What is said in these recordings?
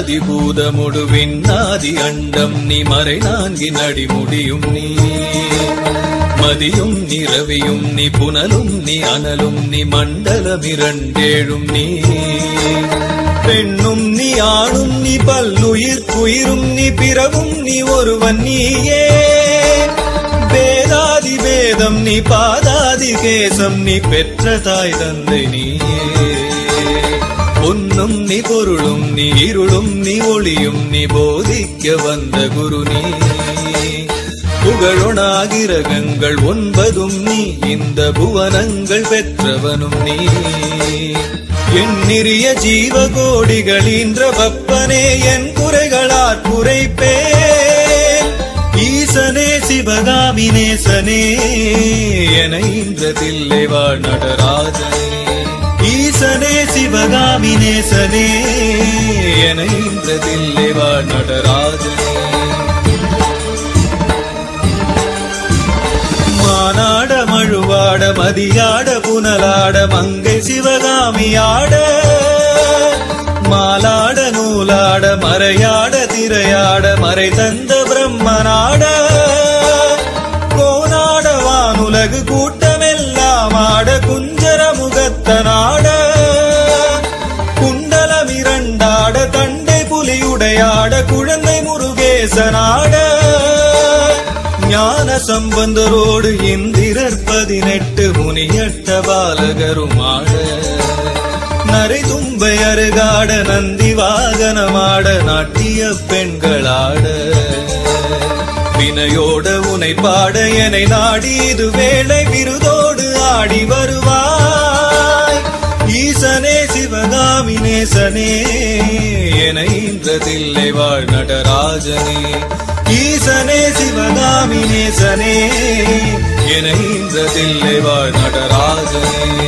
அண்டாதி பூதமுடு விண்ணாதி அண்டம் நீ மறை நான்கின் அடி முடியும் நீ மதியும் நீ ரவியும் நீ புனலும் நீ அனலும் நீ மண்டலம் இரண்டேழும் நீ பெண்ணும் நீ ஆணும் நீ பல்லுயிர் குயிரும் நீ பிறவும் நீ ஒருவன் நீயே வேதாதி வேதம் நீ பாதாதி கேசம் நீ பெற்ற தாய் தந்தை நீயே பொன்னும் நீ பொருளும் நீ இருளும் நீ ஒளியும் நீ போதிக்க வந்த குரு நீ புகழொணாகிரகங்கள் ஒன்பதும் நீ இந்த புவனங்கள் பெற்றவனும் நீ எண்ணிறிய ஜீவகோடிகளீன்ற வப்பனே என் குறைகளாற் குறைப்பேன் ஈசனே சிவகாமி நேசனே என இன்றதில்லை வாழ் நடராஜனே ஈசனே சிவகாமி நேசனே என இன்றதில்லை வாழ் நடராஜனே மானாட மழுவாட மதியாட புனலாட மங்கை சிவகாமியாட மாலாட நூலாட மறையாட திரையாட மறை தந்த பிரம்மனாட கோனாட வானுலகு கூட்டமெல்லாம் ஆட குஞ்சர முகத்தனாட குண்டலம் இரண்டாட தண்டை புலியுடையாட குழந்தை முருகேசனாட ஞான சம்பந்தரோடு இந்திரர் பதினெட்டு முனியட்ட பாலகருமாட நரை தும்பை அருகாட நந்தி வாகனமாட நாட்டிய பெண்களாட வினையோட உனை பாட எனை நாடி இது வேளை விருதோடு ஆடி வருவாய் ஈசனே சிவகாமி நேசனே என இன்றதில்லை வாழ் நடராஜனே ஈசனே சிவகாமி நேசனே என இன்றதில்லை வாழ் நடராஜனே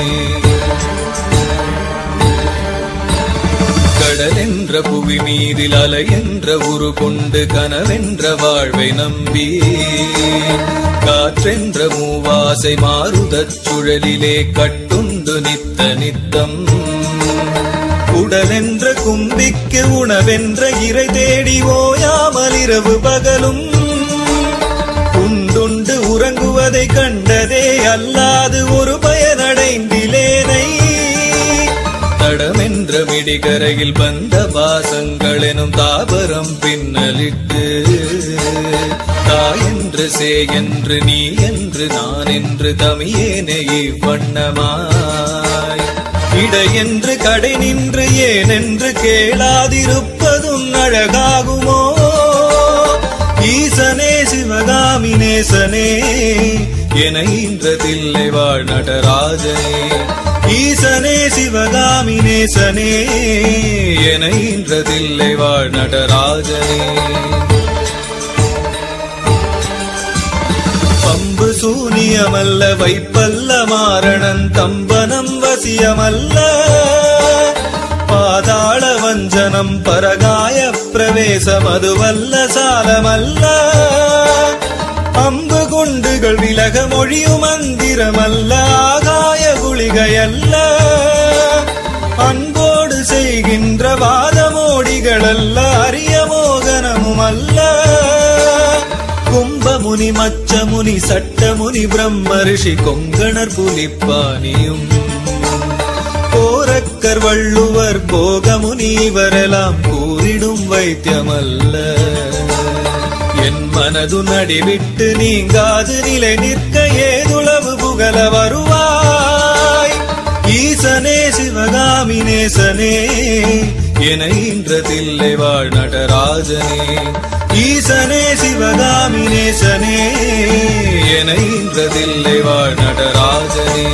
கடலென்ற புவி மீதில் அலை என்ற உரு கொண்டு கனவென்ற வாழ்வை நம்பி காற்றென்ற மூவாசை மாறுதச் சுழலிலே கட்டுண்டு நித்த நித்தம் உடலென்ற கும்பிக்கு உணவென்ற இறை தேடி ஓயாமல் இரவு பகலும் உண்டுண்டு உறங்குவதை கண்டதே அல்லாது ஒரு பயனடைந்திலேனை தடமென்ற மிடிகரையில் வந்த வாசங்கள் எனும் தாபரம் பின்னலிட்டு தாயென்று சே என்று நீ என்று நான் என்று தமியேனே இவ்வண்ணமாய் இடையென்று கடை நின்று ஏனென்று கேளாதிருப்பதும் அழகாகுமோ ஈசனே சிவகாமி நேசனே என இன்றதில்லை வாழ் நடராஜனே ஈசனே சிவகாமி நேசனே என இன்றதில்லை வாழ் நடராஜனே பம்பு சூனியமல்ல வைப்பல்ல மாரணன் தம்பனம் வசியமல்ல பாதாள வஞ்சனம் பரகாய பிரவேசம் அதுவல்ல சாலமல்ல அம்பு குண்டுகள் விலக மொழியும் மந்திரமல்ல ஆகாய குளிகையல்ல அன்போடு செய்கின்ற வாதமோடிகளல்ல அரிய மோகனமும் அல்ல கும்பமுனி மச்சமுனி சட்டமுனி பிரம்ம ரிஷி கொங்கணர் புலிப்பானியும் போரக்கர் வள்ளுவர் போகமுனி இவரெல்லாம் கூறிடும் வைத்தியமல்ல என் மனது நடிவிட்டு நீங்காது நிலை நிற்க ஏதுளவு புகழ வருவாய் ஈசனே சிவகாமி நேசனே என இன்றதில்லை வாழ் நடராஜனே ஈசனே சிவகாமி நேசனே என இன்றதில்லை வாழ் நடராஜனே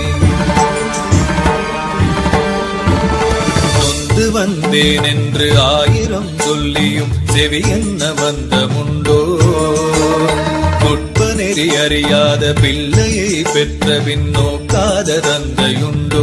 நொந்து வந்தேன் என்று ஆயிரம் சொல்லியும் செவி என்ன வந்த முண்டோ நுட்ப நெறி அறியாத பிள்ளையை பெற்ற பின் நோக்காத தந்தையுண்டோ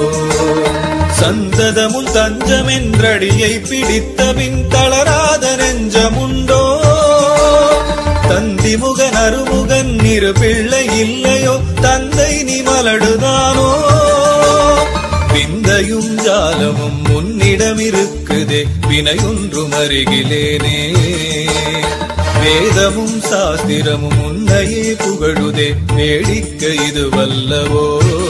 சந்ததமும் தஞ்சமென்றடியை பிடித்த பின் தளராத நெஞ்சமுண்டோ தந்தி முகன் அருமுகன் இரு பிள்ளை இல்லையோ தந்தை நீ மலடுதானோ விந்தையும் ஜாலமும் உன்னிடம் இருக்கு திகழுதே வினையொன்றும் அருகிலேனே வேதமும் சாஸ்திரமும் உன்னையே புகழுதே வேடிக்கை இது வல்லவோ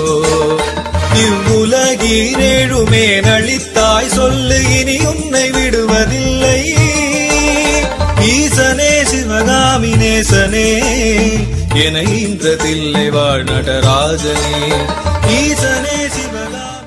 இவ்வுலகீரேழுமே நளித்தாய் சொல்லு இனி உன்னை விடுவதில்லை ஈசனே சிவகாமி நேசனே என இன்றதில்லை வாழ் நடராஜனே ஈசனே சிவகாமி